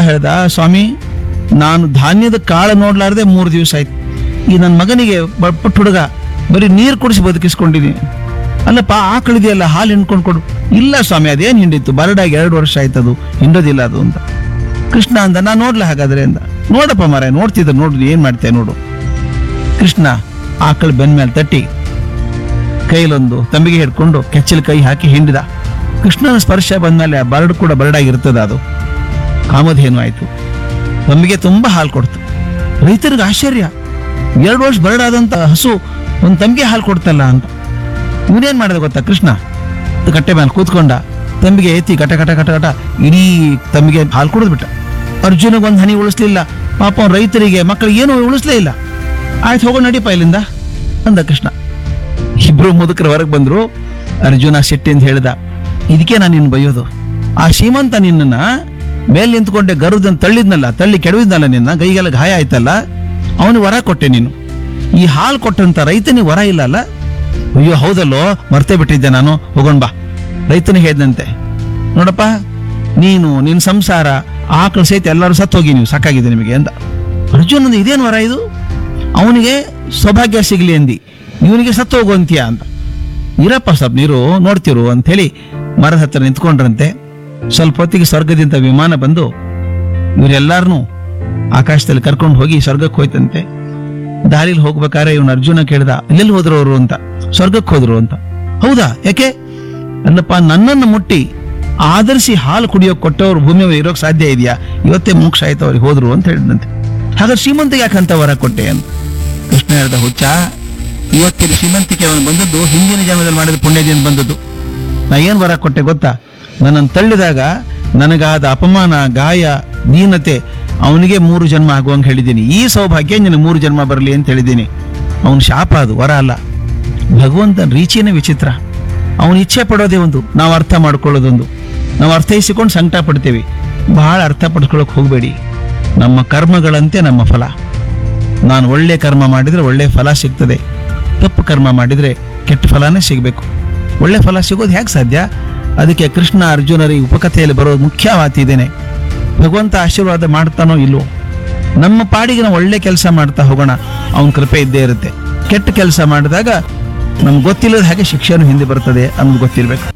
ಹೇಳ್ದ ಸ್ವಾಮಿ ನಾನು ಧಾನ್ಯದ ಕಾಳು ನೋಡ್ಲಾರ್ದೆ ಮೂರು ದಿವಸ ಆಯ್ತು ಈ ನನ್ನ ಮಗನಿಗೆ ಬ- ಪುಟ್ಟ ಹುಡುಗ ಬರೀ ನೀರು ಕುಡಿಸಿ ಬದುಕಿಸ್ಕೊಂಡಿದ್ದೀನಿ ಅಲ್ಲಪ್ಪ ಆಕಳಿದೆಯಲ್ಲ ಹಾಲು ಹಿಂಡ್ಕೊಂಡು ಕೊಡು ಇಲ್ಲ ಸ್ವಾಮಿ ಅದೇನು ಹಿಂಡಿತ್ತು ಬರಡಾಗಿ ಎರಡು ವರ್ಷ ಆಯ್ತದು ಹಿಂಡೋದಿಲ್ಲ ಅದು ಅಂತ ಕೃಷ್ಣ ಅಂದ ನಾ ನೋಡ್ಲ ಹಾಗಾದ್ರೆ ಅಂದ ನೋಡಪ್ಪ ಮರ ನೋಡ್ತಿದ್ದ ನೋಡು ಏನ್ ಮಾಡ್ತೆ ನೋಡು ಕೃಷ್ಣ ಆಕಳ ಬೆನ್ ಮೇಲೆ ತಟ್ಟಿ ಕೈಲೊಂದು ತಂಬಿಗೆ ಹಿಡ್ಕೊಂಡು ಕೆಚ್ಚಲು ಕೈ ಹಾಕಿ ಹಿಂಡಿದ ಕೃಷ್ಣನ ಸ್ಪರ್ಶ ಬಂದ್ಮೇಲೆ ಆ ಬರಡು ಕೂಡ ಬರಡಾಗಿರ್ತದ ಅದು ಕಾಮಧೇನು ಆಯ್ತು ತಂಬಿಗೆ ತುಂಬಾ ಹಾಲು ಕೊಡ್ತು ರೈತರಿಗೆ ಆಶ್ಚರ್ಯ ಎರಡು ವರ್ಷ ಬರಡಾದಂತ ಹಸು ಒಂದು ತಂಬಿಗೆ ಹಾಲು ಕೊಡ್ತಲ್ಲ ಅಂತ ಇವನೇನ್ ಮಾಡಿದ ಗೊತ್ತಾ ಕೃಷ್ಣ ಕಟ್ಟೆ ಮೇಲೆ ಕೂತ್ಕೊಂಡ ತಂಬಿಗೆ ಎತ್ತಿ ಕಟ ಕಟ ಕಟ ಕಟ ಇಡೀ ತಂಬಿಗೆ ಹಾಲು ಕುಡಿದು ಬಿಟ್ಟ ಅರ್ಜುನಿಗೆ ಒಂದು ಹನಿ ಉಳಿಸ್ಲಿಲ್ಲ ಪಾಪ ಅವ್ನ್ ರೈತರಿಗೆ ಮಕ್ಕಳಿಗೆ ಏನು ಉಳಿಸ್ಲೇ ಇಲ್ಲ ಆಯ್ತು ಹೋಗೋಣ ನಡಿಪ ಇಲ್ಲಿಂದ ಅಂದ ಕೃಷ್ಣ ಇಬ್ರು ಮುದುಕರು ಹೊರಗೆ ಬಂದ್ರು ಅರ್ಜುನ ಸಿಟ್ಟಿಂದ ಹೇಳ್ದ ಇದಕ್ಕೆ ನಾನು ನಿನ್ನ ಬೈಯೋದು ಆ ಶ್ರೀಮಂತ ನಿನ್ನನ್ನ ಮೇಲೆ ನಿಂತ್ಕೊಂಡೆ ಗರುದನ್ ತಳ್ಳಿದ್ನಲ್ಲ ತಳ್ಳಿ ಕೆಡವಿದ್ನಲ್ಲ ನಿನ್ನ ಕೈಗೆಲ್ಲ ಗಾಯ ಆಯ್ತಲ್ಲ ಅವನು ವರ ಕೊಟ್ಟೆ ನೀನು ಈ ಹಾಲು ಕೊಟ್ಟಂತ ರೈತನಿಗೆ ವರ ಇಲ್ಲ ಅಲ್ಲ ಅಯ್ಯೋ ಹೌದಲ್ಲೋ ಮರ್ತೇ ಬಿಟ್ಟಿದ್ದೆ ನಾನು ಹೋಗೋಣ ಬಾ ರೈತನಿಗೆ ಹೇಳಿದಂತೆ ನೋಡಪ್ಪ ನೀನು ನಿನ್ನ ಸಂಸಾರ ಆಕಳು ಸಹಿತ ಎಲ್ಲರೂ ಸತ್ತು ಹೋಗಿ ನೀವು ಸಾಕಾಗಿದೆ ನಿಮಗೆ ಅಂತ ಅರ್ಜುನಂದು ಇದೇನು ವರ ಇದು ಅವನಿಗೆ ಸೌಭಾಗ್ಯ ಸಿಗ್ಲಿ ಅಂದಿ ಇವನಿಗೆ ಸತ್ತು ಹೋಗುವಂತೀಯ ಅಂತ ಇರಪ್ಪ ಸ್ವಲ್ಪ ನೀರು ನೋಡ್ತಿರು ಅಂಥೇಳಿ ಮರದ ಹತ್ರ ನಿಂತ್ಕೊಂಡ್ರಂತೆ ಸ್ವಲ್ಪ ಹೊತ್ತಿಗೆ ಸ್ವರ್ಗದಿಂದ ವಿಮಾನ ಬಂದು ಇವರೆಲ್ಲಾರನು ಆಕಾಶದಲ್ಲಿ ಕರ್ಕೊಂಡು ಹೋಗಿ ಸ್ವರ್ಗಕ್ಕೆ ಹೋಯ್ತಂತೆ ದಾರಿಲಿ ಹೋಗ್ಬೇಕಾದ್ರೆ ಇವನು ಅರ್ಜುನ ಕೇಳ್ದ ಎಲ್ಲೆಲ್ಲಿ ಹೋದ್ರು ಅವರು ಅಂತ ಸ್ವರ್ಗಕ್ಕೆ ಹೋದ್ರು ಅಂತ ಹೌದಾ ಯಾಕೆ ಅಲ್ಲಪ್ಪ ನನ್ನನ್ನು ಮುಟ್ಟಿ ಆದರಿಸಿ ಹಾಲು ಕುಡಿಯೋಕೆ ಕೊಟ್ಟವ್ರು ಭೂಮಿ ಮೇಲೆ ಇರೋಕ್ ಸಾಧ್ಯ ಇದೆಯಾ ಇವತ್ತೇ ಮೋಕ್ಷ ಆಯ್ತು ಅವ್ರಿಗೆ ಹೋದ್ರು ಅಂತ ಹೇಳಿದಂತೆ ಹಾಗಾದ್ರೆ ಶ್ರೀಮಂತಿಗೆ ಯಾಕಂತ ವರ ಕೊಟ್ಟೆ ಅಂತ ಕೃಷ್ಣ ಹೇಳ್ದ ಹುಚ್ಚ ಇವತ್ತಿನ ಶ್ರೀಮಂತಿಕೆ ಅವನು ಬಂದದ್ದು ಹಿಂದಿನ ಜನ್ಮದಲ್ಲಿ ಮಾಡಿದ ಪುಣ್ಯದಿಂದ ಬಂದದ್ದು ನಾ ಏನ್ ವರ ಕೊಟ್ಟೆ ಗೊತ್ತಾ ನನ್ನನ್ನು ತಳ್ಳಿದಾಗ ನನಗಾದ ಅಪಮಾನ ಗಾಯ ದೀನತೆ ಅವನಿಗೆ ಮೂರು ಜನ್ಮ ಆಗುವಂಗೆ ಹೇಳಿದ್ದೀನಿ ಈ ಸೌಭಾಗ್ಯ ನಿನ್ನ ಮೂರು ಜನ್ಮ ಬರಲಿ ಅಂತ ಹೇಳಿದ್ದೀನಿ ಅವನ ಶಾಪ ಅದು ವರ ಅಲ್ಲ ಭಗವಂತನ ರೀಚಿನೇ ವಿಚಿತ್ರ ಅವನ ಇಚ್ಛೆ ಪಡೋದೇ ಒಂದು ನಾವು ಅರ್ಥ ಮಾಡ್ಕೊಳ್ಳೋದೊಂದು ನಾವು ಅರ್ಥೈಸಿಕೊಂಡು ಸಂಕಟ ಪಡ್ತೇವೆ ಬಹಳ ಅರ್ಥ ಪಡ್ಕೊಳ್ಳೋಕೆ ಹೋಗಬೇಡಿ ನಮ್ಮ ಕರ್ಮಗಳಂತೆ ನಮ್ಮ ಫಲ ನಾನು ಒಳ್ಳೆ ಕರ್ಮ ಮಾಡಿದ್ರೆ ಒಳ್ಳೆ ಫಲ ಸಿಗ್ತದೆ ತಪ್ಪು ಕರ್ಮ ಮಾಡಿದ್ರೆ ಕೆಟ್ಟ ಫಲನೇ ಸಿಗಬೇಕು ಒಳ್ಳೆ ಫಲ ಸಿಗೋದು ಹೇಗೆ ಸಾಧ್ಯ ಅದಕ್ಕೆ ಕೃಷ್ಣ ಅರ್ಜುನರಿಗೆ ಉಪಕಥೆಯಲ್ಲಿ ಬರೋದು ಮುಖ್ಯ ಮಾತಿದ್ದೇನೆ ಭಗವಂತ ಆಶೀರ್ವಾದ ಮಾಡ್ತಾನೋ ಇಲ್ವೋ ನಮ್ಮ ಪಾಡಿಗೆ ನಾವು ಒಳ್ಳೆ ಕೆಲಸ ಮಾಡ್ತಾ ಹೋಗೋಣ ಅವನ ಕೃಪೆ ಇದ್ದೇ ಇರುತ್ತೆ ಕೆಟ್ಟ ಕೆಲಸ ಮಾಡಿದಾಗ ನಮ್ಗೆ ಗೊತ್ತಿಲ್ಲದ ಹಾಗೆ ಶಿಕ್ಷೆನೂ ಹಿಂದೆ ಬರ್ತದೆ ಅನ್ನೋದು ಗೊತ್ತಿರಬೇಕು